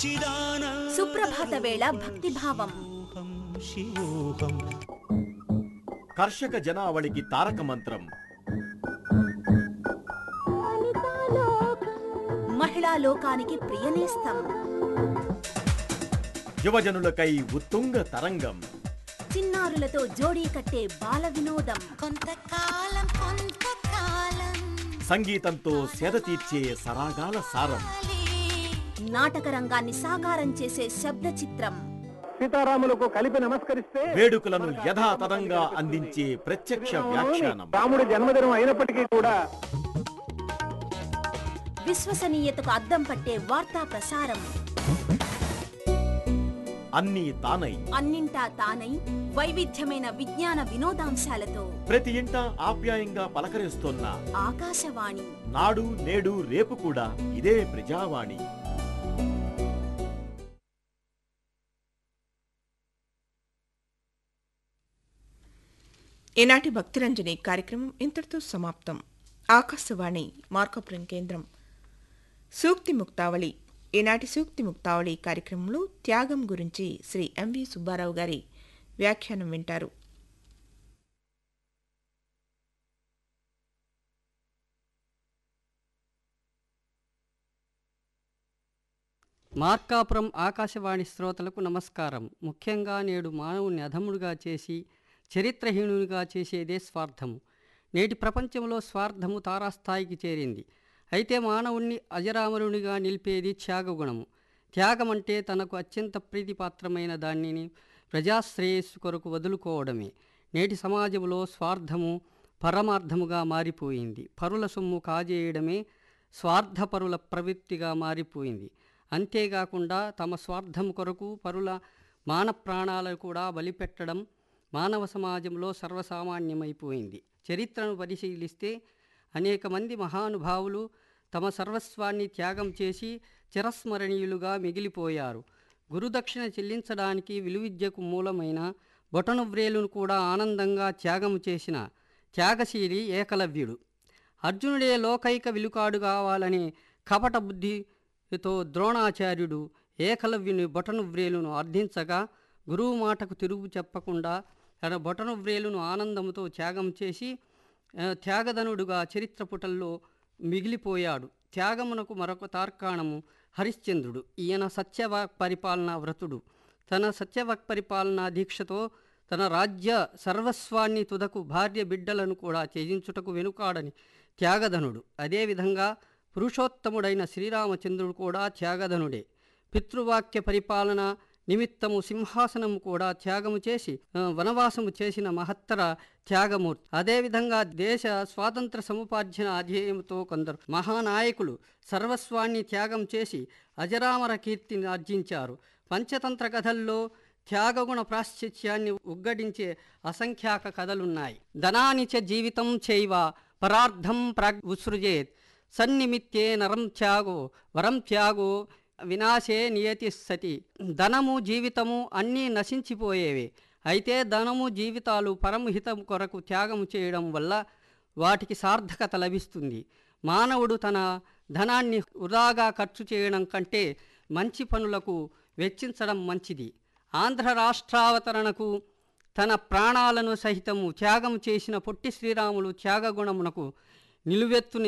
సుప్రభాత వేళ భక్తిభావం శివోహం కర్షక జనావళికి తారక మంత్రం మహిళా లోకానికి ప్రియనేస్తం యువజనులకై ఉత్తుంగ తరంగం చిన్నారులతో జోడీ కట్టే బాల వినోదం కొంతకాలం కొంతకాలం సంగీతంతో సేద తీర్చే సరాగాల సారం నాటక రంగాన్ని సాకారం చేసే శబ్ద చిత్రం సీతారాములకు కలిపి నమస్కరిస్తే వేడుకలను యథాతథంగా అందించే ప్రత్యక్ష వ్యాఖ్యానం రాముడి జన్మదినం అయినప్పటికీ కూడా విశ్వసనీయతకు అద్దం పట్టే వార్తా ప్రసారం అన్నీ తానై అన్నింటా తానై వైవిధ్యమైన విజ్ఞాన వినోదాంశాలతో ప్రతి ఇంట ఆప్యాయంగా పలకరిస్తోన్న ఆకాశవాణి నాడు నేడు రేపు కూడా ఇదే ప్రజావాణి ఈనాటి భక్తిరంజని కార్యక్రమం ఇంతటితో సమాప్తం ఆకాశవాణి మార్కపురం కేంద్రం సూక్తి ముక్తావళి ఈనాటి సూక్తి ముక్తావళి కార్యక్రమంలో త్యాగం గురించి శ్రీ ఎంవి సుబ్బారావు గారి వ్యాఖ్యానం వింటారు మార్కాపురం ఆకాశవాణి శ్రోతలకు నమస్కారం ముఖ్యంగా నేడు మానవుని అధముడుగా చేసి చరిత్రహీనునిగా చేసేదే స్వార్థము నేటి ప్రపంచంలో స్వార్థము తారాస్థాయికి చేరింది అయితే మానవుణ్ణి అజరామరునిగా నిలిపేది త్యాగగుణము త్యాగం అంటే తనకు అత్యంత ప్రీతిపాత్రమైన దానిని ప్రజాశ్రేయస్సు కొరకు వదులుకోవడమే నేటి సమాజంలో స్వార్థము పరమార్థముగా మారిపోయింది పరుల సొమ్ము కాజేయడమే స్వార్థపరుల ప్రవృత్తిగా మారిపోయింది అంతేకాకుండా తమ స్వార్థం కొరకు పరుల మాన ప్రాణాలను కూడా బలిపెట్టడం మానవ సమాజంలో సర్వసామాన్యమైపోయింది చరిత్రను పరిశీలిస్తే అనేక మంది మహానుభావులు తమ సర్వస్వాన్ని త్యాగం చేసి చిరస్మరణీయులుగా మిగిలిపోయారు గురుదక్షిణ చెల్లించడానికి విలువిద్యకు మూలమైన బొటనువ్రేలును కూడా ఆనందంగా త్యాగము చేసిన త్యాగశీలి ఏకలవ్యుడు అర్జునుడే లోకైక విలుకాడు కావాలని కపట బుద్ధితో ద్రోణాచార్యుడు ఏకలవ్యుని బొటనువ్రేలును అర్థించగా గురువు మాటకు తిరుగు చెప్పకుండా తన బొటనువ్రేలును ఆనందముతో త్యాగం చేసి ఆ, త్యాగధనుడుగా చరిత్ర పుటల్లో మిగిలిపోయాడు త్యాగమునకు మరొక తార్కాణము హరిశ్చంద్రుడు ఈయన సత్యవాక్ పరిపాలనా వ్రతుడు తన సత్యవాక్ పరిపాలనా దీక్షతో తన రాజ్య సర్వస్వాన్ని తుదకు భార్య బిడ్డలను కూడా త్యజించుటకు వెనుకాడని త్యాగధనుడు అదేవిధంగా పురుషోత్తముడైన శ్రీరామచంద్రుడు కూడా త్యాగధనుడే పితృవాక్య పరిపాలన నిమిత్తము సింహాసనము కూడా త్యాగము చేసి ఆ, వనవాసము చేసిన మహత్తర త్యాగమూర్తి అదేవిధంగా దేశ స్వాతంత్ర సముపార్జన అధ్యేయంతో కొందరు మహానాయకులు సర్వస్వాన్ని త్యాగం చేసి అజరామర కీర్తిని ఆర్జించారు పంచతంత్ర కథల్లో త్యాగగుణ ప్రాశ్చిత్యాన్ని ఉగ్గడించే అసంఖ్యాక కథలున్నాయి ధనానిచ జీవితం చైవ పరార్థం ప్రాగ్ ఉసృజేత్ సన్నిమిత్తే నరం త్యాగో వరం త్యాగో వినాశే నియతి సతి ధనము జీవితము అన్నీ నశించిపోయేవే అయితే ధనము జీవితాలు పరమహితం కొరకు త్యాగము చేయడం వల్ల వాటికి సార్థకత లభిస్తుంది మానవుడు తన ధనాన్ని వృధాగా ఖర్చు చేయడం కంటే మంచి పనులకు వెచ్చించడం మంచిది ఆంధ్ర రాష్ట్రావతరణకు తన ప్రాణాలను సహితము త్యాగం చేసిన పొట్టి శ్రీరాములు త్యాగగుణమునకు నిలువెత్తుని